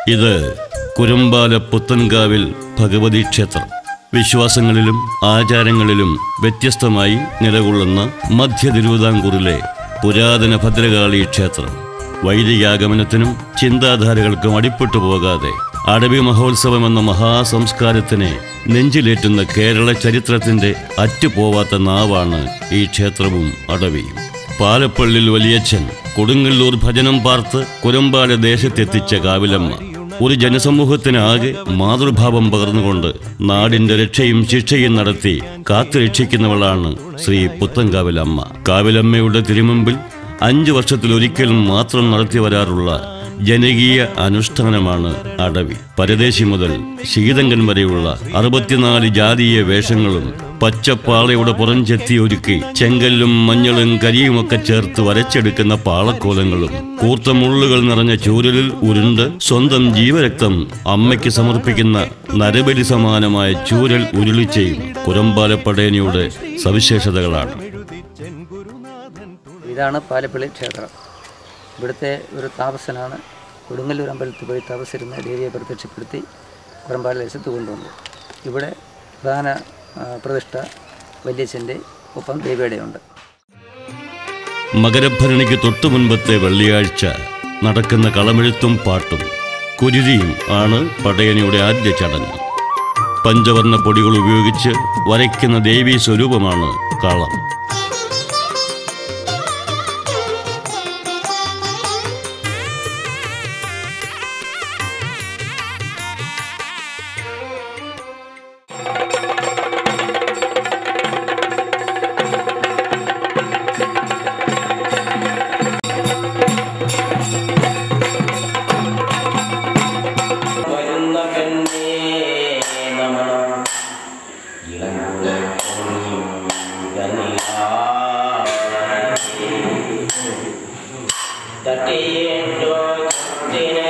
ഇത് കുരമ്പാല പുത്തൻകാവിൽ ഭഗവതി ക്ഷേത്രം വിശ്വാസങ്ങളിലും ആചാരങ്ങളിലും വ്യത്യസ്തമായി നിലകൊള്ളുന്ന മധ്യ തിരുവിതാംകൂറിലെ പുരാതന ഭദ്രകാളി ക്ഷേത്രം വൈദികാഗമനത്തിനും ചിന്താധാരകൾക്കും അടിപ്പെട്ടു പോകാതെ അടവി മഹോത്സവം എന്ന മഹാസംസ്കാരത്തിനെ നെഞ്ചിലേറ്റുന്ന കേരള ചരിത്രത്തിന്റെ അറ്റുപോവാത്ത നാവാണ് ഈ ക്ഷേത്രവും അടവിയും പാലപ്പള്ളിൽ വലിയച്ഛൻ കൊടുങ്ങല്ലൂർ ഭജനം പാർത്ത് കുരമ്പാല ദേശത്തെത്തിച്ച കാവിലമ്മ ഒരു ജനസമൂഹത്തിനാകെ മാതൃഭാവം പകർന്നുകൊണ്ട് നാടിന്റെ രക്ഷയും ശിക്ഷയും നടത്തി കാത്തുരക്ഷിക്കുന്നവളാണ് ശ്രീ പുത്തൻകാവിലമ്മ കാവിലമ്മയുടെ തിരുമുമ്പിൽ അഞ്ചു വർഷത്തിലൊരിക്കൽ മാത്രം നടത്തി വരാറുള്ള ജനകീയ അനുഷ്ഠാനമാണ് അടവി പരദേശി മുതൽ ശീതങ്കൻ വരെയുള്ള അറുപത്തിനാല് ജാതീയ വേഷങ്ങളും പച്ചപ്പാളയുടെ പുറംചെത്തി ഒരുക്കി ചെങ്കല്ലും മഞ്ഞളും കരിയുമൊക്കെ ചേർത്ത് വരച്ചെടുക്കുന്ന പാളക്കോലങ്ങളും കൂർത്ത മുള്ളുകൾ നിറഞ്ഞ ചൂരലിൽ ഉരുണ്ട് സ്വന്തം ജീവരക്തം അമ്മയ്ക്ക് സമർപ്പിക്കുന്ന നരബലി സമാനമായ ചൂരൽ ഉരുളിച്ചയും കുരമ്പാലപ്പടയനിയുടെ സവിശേഷതകളാണ് ഇതാണ് പാലപ്പള്ളി ക്ഷേത്രം ഇവിടുത്തെ ഒരു താപസനാണ് കൊടുങ്ങല്ലൂർ അമ്പലത്തിൽ പോയി തപസ്സിരുന്ന് ദേവിയെ പ്രത്യക്ഷപ്പെടുത്തി പുറമ്പാല ദേശത്ത് കൊണ്ടുവന്നു ഇവിടെ പ്രധാന ആ, പ്രതിഷ്ഠ വല്യച്ഛൻ്റെ ഒപ്പം ദേവിയുടെയുണ്ട് മകരഭരണിക്ക് തൊട്ടു മുൻപത്തെ വെള്ളിയാഴ്ച നടക്കുന്ന കളമെഴുത്തും പാട്ടും കുരുതിയും ആണ് പടയണിയുടെ ആദ്യ ചടങ്ങ് പഞ്ചവർണ്ണ പൊടികൾ ഉപയോഗിച്ച് വരയ്ക്കുന്ന ദേവീ സ്വരൂപമാണ് കളം വരുന്ന കണ്ണേ നമ തട്ടിയേറ്റോ ചത്തിനെ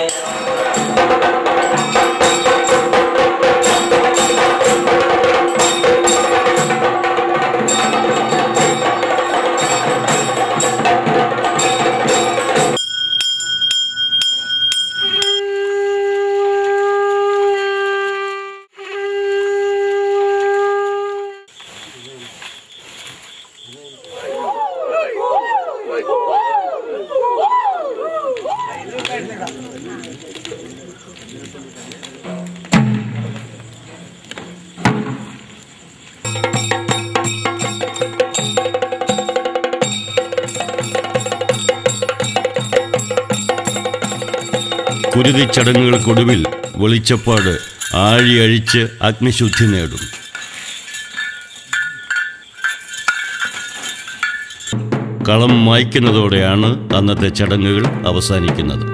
കുരുതി ചടങ്ങുകൾക്കൊടുവിൽ വെളിച്ചപ്പാട് ആഴിയഴിച്ച് അഗ്നിശുദ്ധി നേടും കളം മായ്ക്കുന്നതോടെയാണ് അന്നത്തെ ചടങ്ങുകൾ അവസാനിക്കുന്നത്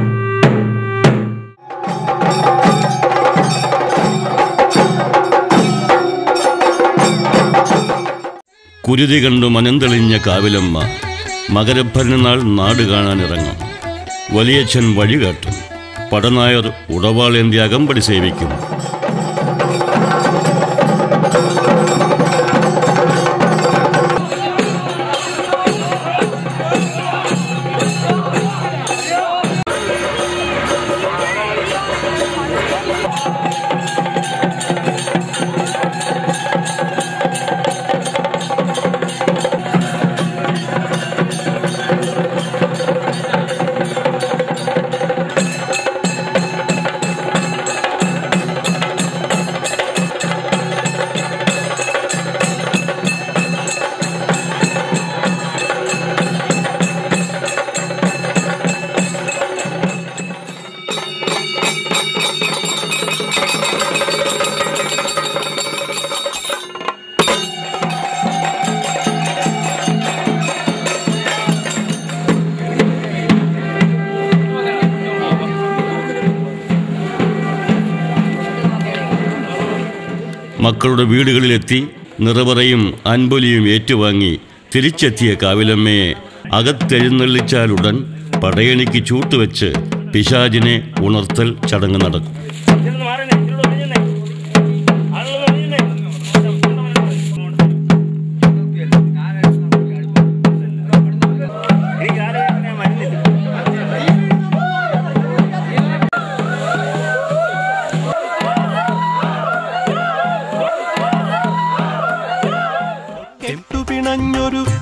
കുരുതി കണ്ടു മനംതെളിഞ്ഞ കാവിലമ്മ മകരഭരണനാൾ നാട് കാണാനിറങ്ങും വലിയച്ഛൻ വഴികാട്ടും പടനായർ ഉടവാളേന്തി അകമ്പടി സേവിക്കും മക്കളുടെ വീടുകളിലെത്തി നിറവറയും അൻപൊലിയും ഏറ്റുവാങ്ങി തിരിച്ചെത്തിയ കാവിലമ്മയെ അകത്തെഴുന്നള്ളിച്ചാലുടൻ പടയണിക്ക് ചൂട്ടുവെച്ച് പിശാചിനെ ഉണർത്തൽ ചടങ്ങ് നടക്കും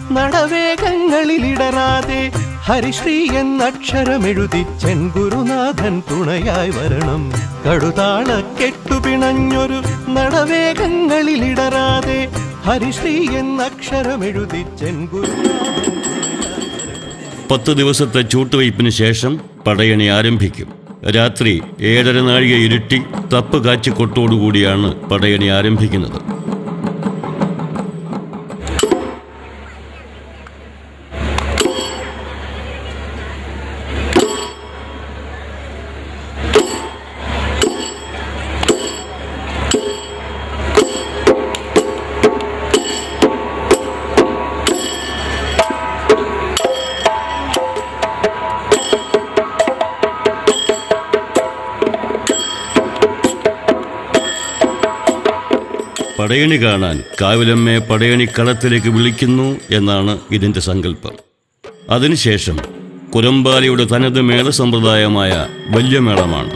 നടവേഗങ്ങളിലിടറാതെ ഹരിശ്രീ എന്നക്ഷരമെഴുതി ചെൻഗുരുനാഥൻ തുണയായി വരണം കടുതാള കെട്ടുപിണഞ്ഞൊരു നടവേഗങ്ങളിലിടറാതെ ഹരിശ്രീ എന്നക്ഷരമെഴുതി ചെൻഗുരുനാഥൻ പത്ത് ദിവസത്തെ ചൂട്ടുവയ്പ്പിന് ശേഷം പടയണി ആരംഭിക്കും രാത്രി ഏഴര നാഴിക ഇരുട്ടി തപ്പ് കാച്ചിക്കൊട്ടോടുകൂടിയാണ് പടയണി ആരംഭിക്കുന്നത് പടയണി കാണാൻ കാവിലമ്മയെ പടയണിക്കളത്തിലേക്ക് വിളിക്കുന്നു എന്നാണ് ഇതിൻ്റെ സങ്കല്പം അതിനുശേഷം കുരമ്പാലിയുടെ തനത് മേള സമ്പ്രദായമായ വല്യമേളമാണ്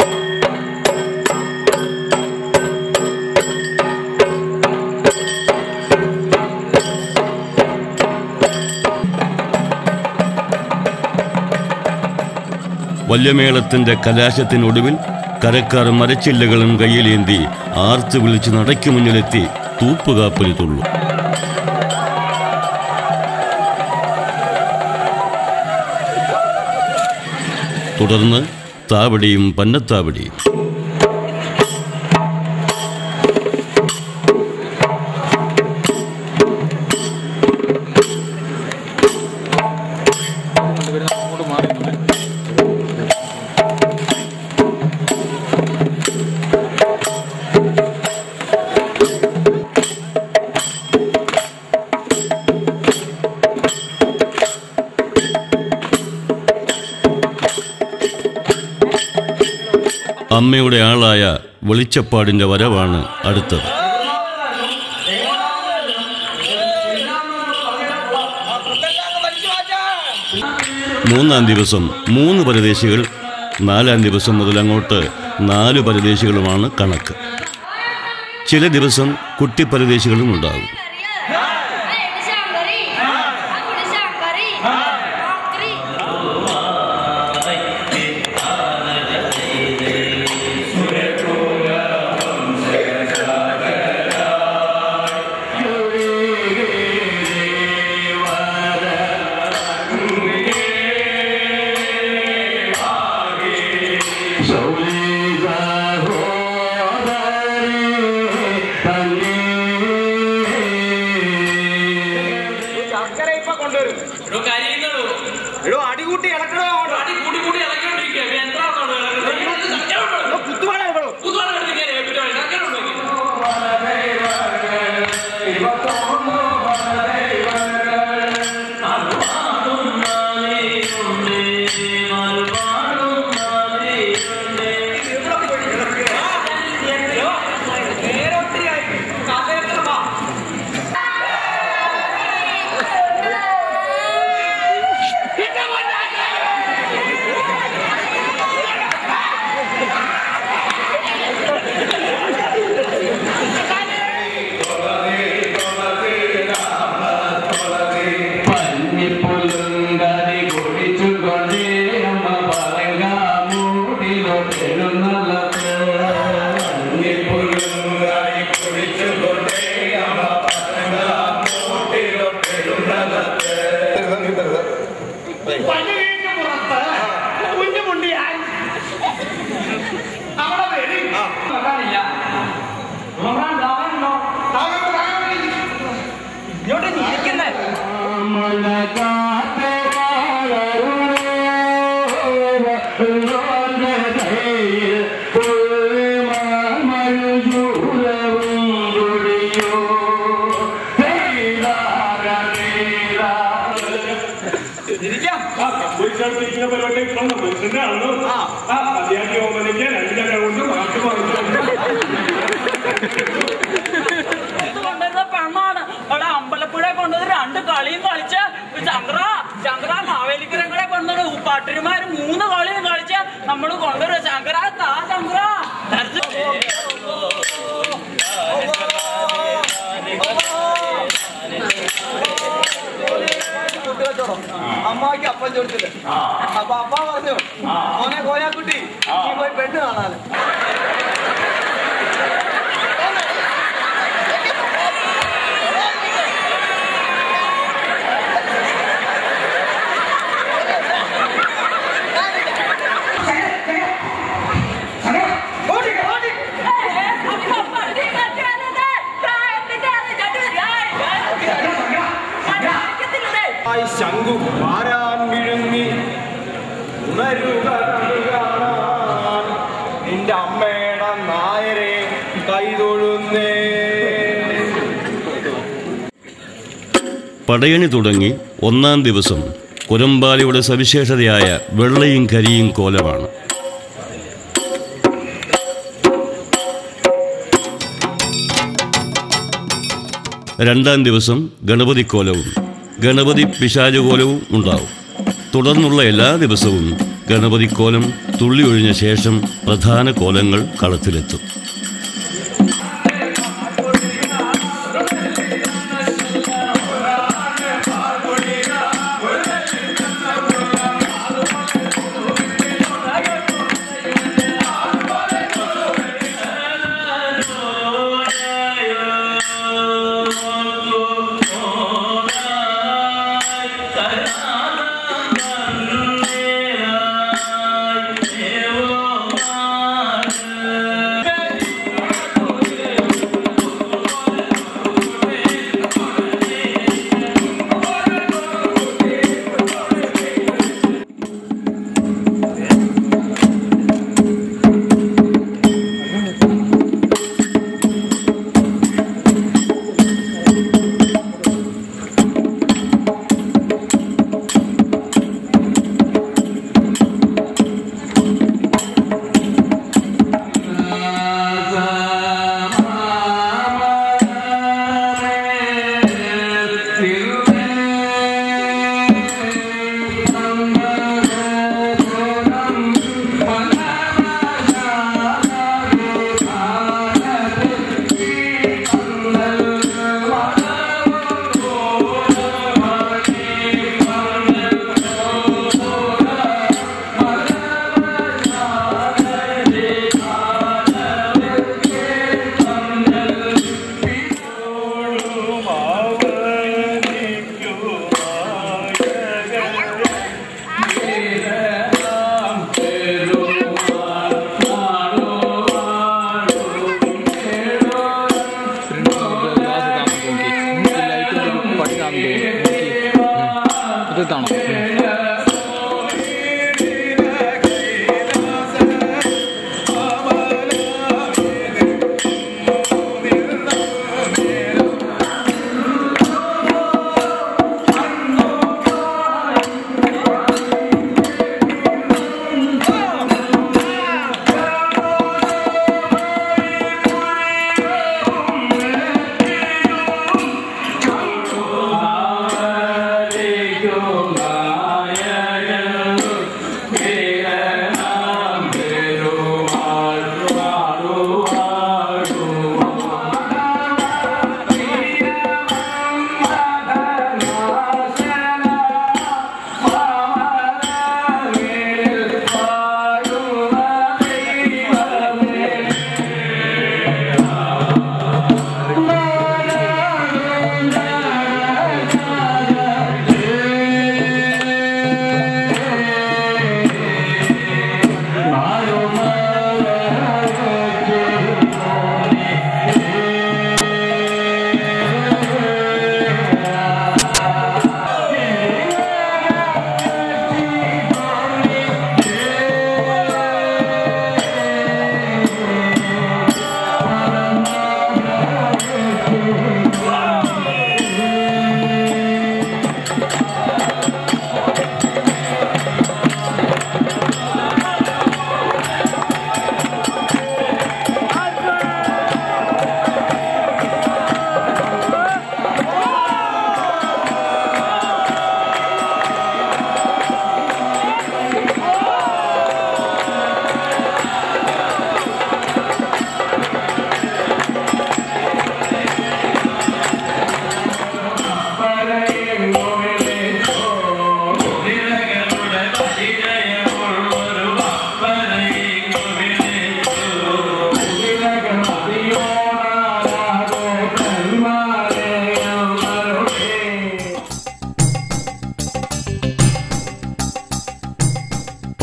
വല്യമേളത്തിന്റെ കലാശത്തിനൊടുവിൽ കരക്കാർ മരച്ചില്ലകളും കയ്യിലേന്തി ആർത്ത് വിളിച്ച് നടയ്ക്ക് മുന്നിലെത്തി തൂപ്പുകാപ്പലി തുള്ളു തുടർന്ന് താവടിയും പന്നത്താവടിയും അമ്മയുടെ ആളായ വെളിച്ചപ്പാടിന്റെ വരവാണ് അടുത്തത് മൂന്നാം ദിവസം മൂന്ന് പരദേശികൾ നാലാം ദിവസം മുതൽ അങ്ങോട്ട് നാല് പരദേശികളുമാണ് കണക്ക് ചില ദിവസം കുട്ടി പരദേശികളും ഉണ്ടാകും ശാങ്കരി അങ്ങോട്ട് ശാങ്കരി രാത്രി ശർക്കര ഇപ്പൊ കൊണ്ടുവരും ഇവിടെ കരിയുന്നുള്ളൂ എടോ അടികൂട്ടി ഇളക്കണോ അങ്ങോട്ട്? അടി കൂടി കൂടി ഇളക്കിക്കൊണ്ടിരിക്കുക എത്ര കുത്തുവാള ഇവളോ? നേരെ ഒത്തിരിയായി. കഥയെത്ര വാ. പള്ളിവീടിന്റെ പുറത്ത് കുഞ്ഞുമുണ്ടിയാൻ അവിടെ വരും. നോക്കാനില്ല. നോക്കാൻ ദാഹമുണ്ടോ? ദാഹം, ദാഹം. ഇങ്ങോട്ട് നീക്കുന്നേ ഇരിക്കാം ഇത് കൊണ്ടുവരുന്ന പെണ്ണാണ് അവിടെ അമ്പലപ്പുഴ കൊണ്ടുവന്ന് രണ്ട് കളിയും കളിച്ച് ചന്ദ്ര ചന്ദ്ര മാവേലിക്കരങ്ങളെ കൊണ്ടുവന്ന് ഉപ്പാട്ടിരിമാര് മൂന്ന് കളിയും കളിച്ച് നമ്മൾ കൊണ്ടുവരും ശങ്കര താ ചന്ദ്ര ധരിച്ച് കാണിച്ചു കൊടുത്തില്ല അപ്പൊ അപ്പ പറഞ്ഞു മോനെ കോയാക്കുട്ടി നീ പോയി പെണ്ണ് കാണാന് ആയി ശംഖു ആരാൻ വിഴുങ്ങി ഉണരുക കാണാൻ നിന്റെ അമ്മയുടെ നായരെ കൈതൊഴുന്നേ പടയണി തുടങ്ങി ഒന്നാം ദിവസം കുരമ്പാലിയുടെ സവിശേഷതയായ വെള്ളയും കരിയും കോലമാണ് രണ്ടാം ദിവസം ഗണപതിക്കോലവും ഗണപതി പിശാചുകോലവും ഉണ്ടാവും തുടർന്നുള്ള എല്ലാ ദിവസവും ഗണപതിക്കോലം തുള്ളി ഒഴിഞ്ഞ ശേഷം പ്രധാന കോലങ്ങൾ കളത്തിലെത്തും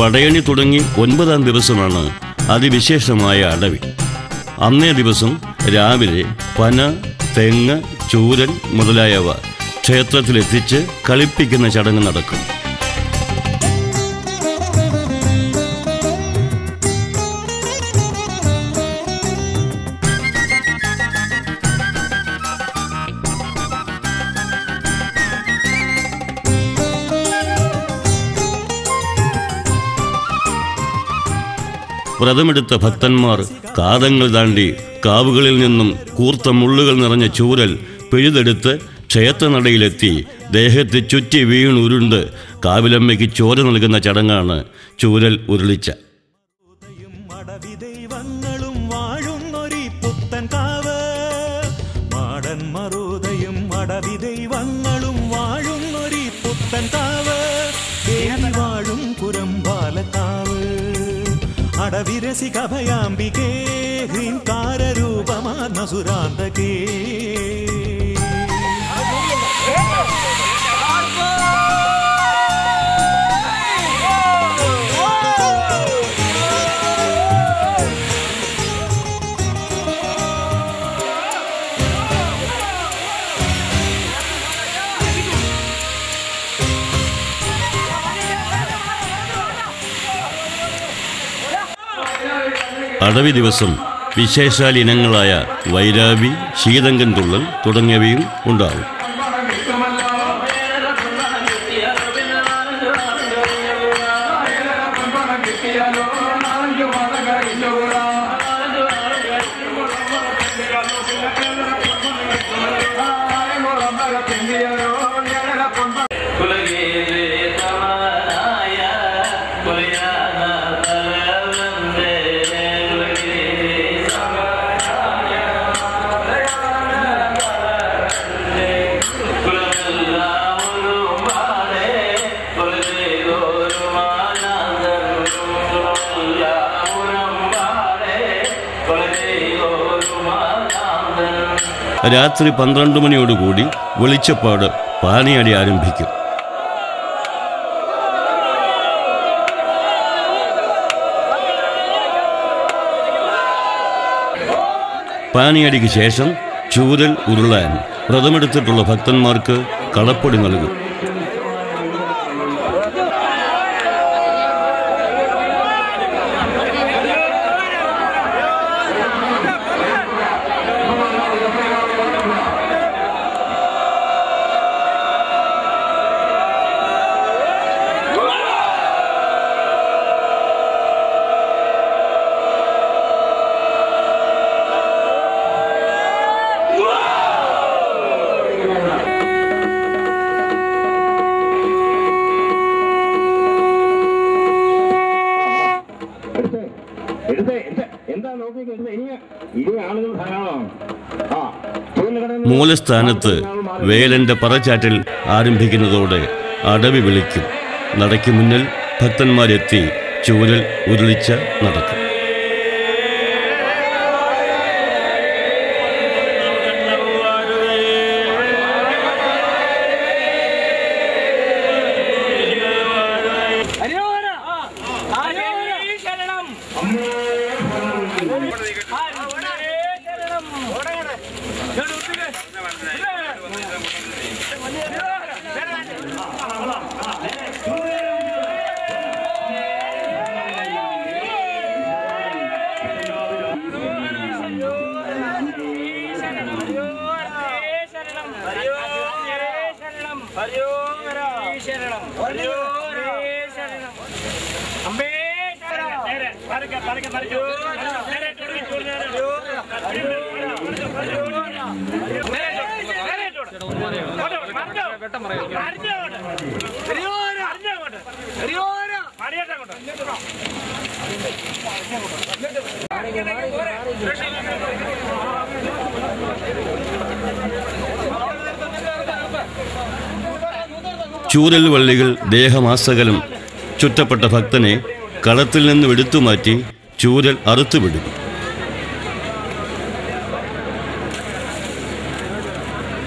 പടയണി തുടങ്ങി ഒൻപതാം ദിവസമാണ് അതിവിശേഷമായ അടവി അന്നേ ദിവസം രാവിലെ പന തെങ്ങ് ചൂരൽ മുതലായവ ക്ഷേത്രത്തിലെത്തിച്ച് കളിപ്പിക്കുന്ന ചടങ്ങ് നടക്കും വ്രതമെടുത്ത ഭക്തന്മാർ കാതങ്ങൾ താണ്ടി കാവുകളിൽ നിന്നും കൂർത്ത മുള്ളുകൾ നിറഞ്ഞ ചൂരൽ പിഴുതെടുത്ത് ക്ഷേത്രനടയിലെത്തി ദേഹത്തെ ചുറ്റി വീണുരുണ്ട് കാവിലമ്മയ്ക്ക് ചോര നൽകുന്ന ചടങ്ങാണ് ചൂരൽ ഉരുളിച്ച മടവി ദൈവങ്ങളും വാഴുന്നൊരി പുത്തൻ കാവ് മാടൻ മറുതയും മടവി ദൈവങ്ങളും വാഴുന്നൊരി പുത്തൻ കാവ് ദേവി വാഴും പുറംപാലക്കാവ് അടവിരസിക ഭയാംബികേ ഹ്രീംകാരൂപമാർന്ന സുരാന്തകേ അടവി ദിവസം വിശേഷാൽ ഇനങ്ങളായ വൈരാവി ശീതങ്കൻ തുള്ളൽ തുടങ്ങിയവയും ഉണ്ടാവും രാത്രി പന്ത്രണ്ട് മണിയോടുകൂടി വെളിച്ചപ്പാട് പാനിയടി ആരംഭിക്കും പാനിയടിക്ക് ശേഷം ചൂരൽ ഉരുളാൻ വ്രതമെടുത്തിട്ടുള്ള ഭക്തന്മാർക്ക് കളപ്പൊടി നൽകും മൂലസ്ഥാനത്ത് വേലന്റെ പറച്ചാറ്റിൽ ആരംഭിക്കുന്നതോടെ അടവി വിളിക്കും നടയ്ക്ക് മുന്നിൽ ഭക്തന്മാരെത്തി ചൂരൽ ഉരുളിച്ച നടക്കും ചൂരൽ വള്ളികൾ ദേഹമാസകലം ചുറ്റപ്പെട്ട ഭക്തനെ കളത്തിൽ നിന്ന് എടുത്തുമാറ്റി ചൂരൽ അറുത്തുവിടും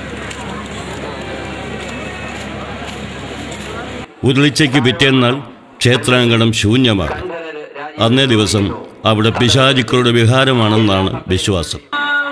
ഉരുളിച്ചയ്ക്ക് പിറ്റേന്നാൾ ക്ഷേത്രാങ്കണം ശൂന്യമാണ് അന്നേ ദിവസം അവിടെ പിശാചുക്കളുടെ വിഹാരമാണെന്നാണ് വിശ്വാസം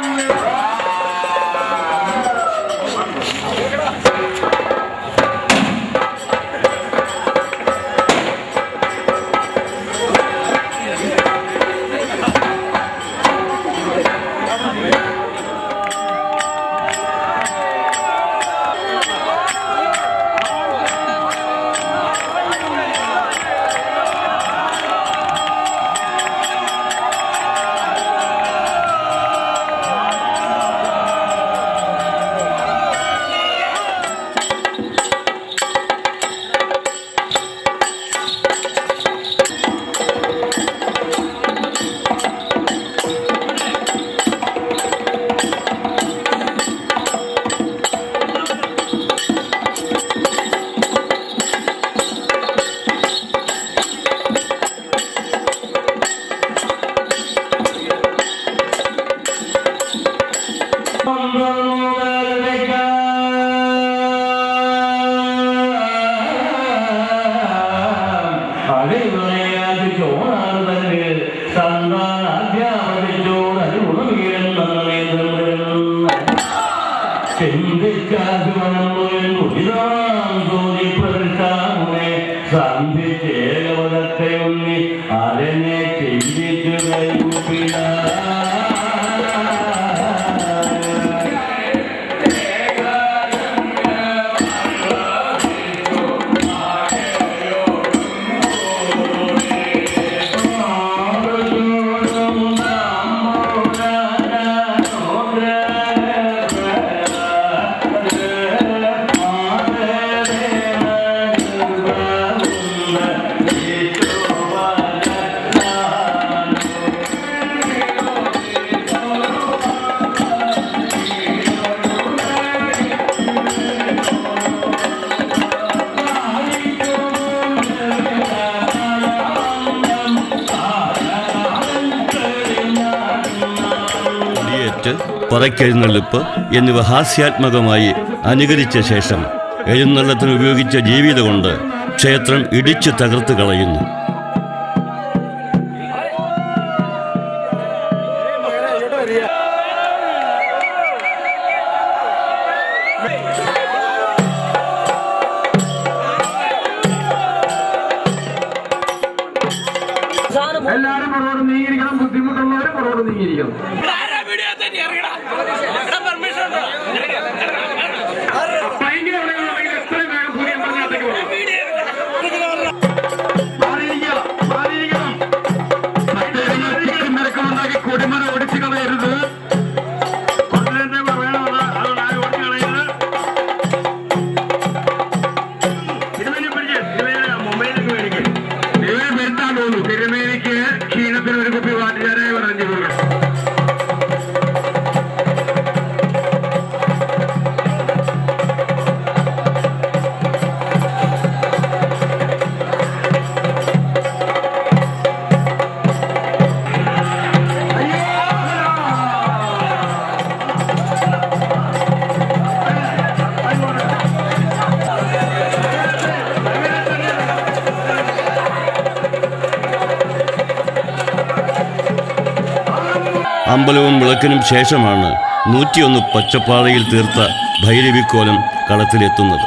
ആരനെ ചിന്തിച്ചു കൈകൂപ്പിടാ കൊടിയേറ്റ് പറക്കെഴുന്നള്ളിപ്പ് എന്നിവ ഹാസ്യാത്മകമായി അനുകരിച്ച ശേഷം എഴുന്നള്ളത്തിന് ഉപയോഗിച്ച ജീവിത കൊണ്ട് ക്ഷേത്രം ഇടിച്ചു തകർത്ത് കളയുന്നു എല്ലാരും പുറകോട്ട് നീങ്ങിയിരിക്കണം ബുദ്ധിമുട്ടുള്ളവരും പുറകോട്ട് നീങ്ങിയിരിക്കണം ഭയങ്കര എവിടെയാണെങ്കിൽ എത്രയും വേഗം സൂര്യൻ പറഞ്ഞകത്തേക്ക് പോകണം മാറിയിരിക്കുക, മാറിയിരിക്കണം. ഭക്തജനങ്ങൾക്ക് നിരക്കമുണ്ടാക്കി കൊടിമര ഒടിച്ചു കളയരുത് കൊണ്ടുതന്നെ വേണമത് അതുകൊണ്ട് ഓടിച്ചു കളയരുത് തിരുമേനി പിടിച്ച് തിരുമേനി മൊബൈലിലേക്ക് മേടിക്കും തിരുമേനി വരുത്താൻ തോന്നുന്നു തിരുമേനിക്ക് ക്ഷീണത്തിന് ഒരു കുപ്പി വാറ്റുചാരായി പറഞ്ഞു കൊടുക്കണം അമ്പലവും വിളക്കിനും ശേഷമാണ് നൂറ്റിയൊന്ന് പച്ചപ്പാറയിൽ തീർത്ത ഭൈരവിക്കോലം കളത്തിലെത്തുന്നത്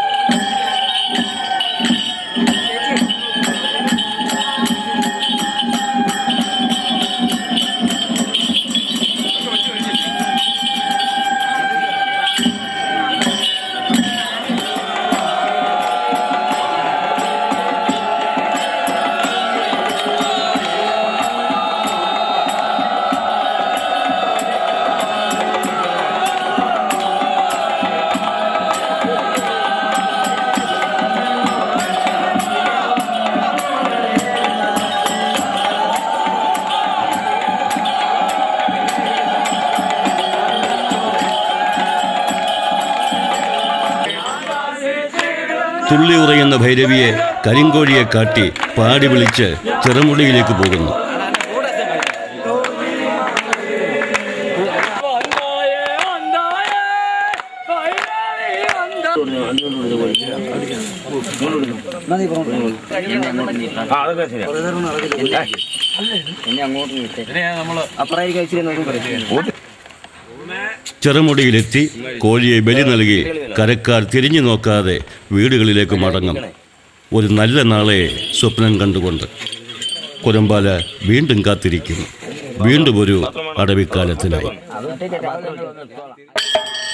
തുള്ളി ഉറയുന്ന ഭൈരവിയെ കരിങ്കോഴിയെ കാട്ടി പാടി വിളിച്ച് ചെറുമുടിയിലേക്ക് പോകുന്നു മതി ആ അതൊക്കെ ശരിയാ ചെറുമുടിയിലെത്തി കോഴിയെ ബലി നൽകി കരക്കാർ തിരിഞ്ഞു നോക്കാതെ വീടുകളിലേക്ക് മടങ്ങും ഒരു നല്ല നാളെ സ്വപ്നം കണ്ടുകൊണ്ട് കുരമ്പാല വീണ്ടും കാത്തിരിക്കുന്നു വീണ്ടും ഒരു അടവിക്കാലത്തിനായി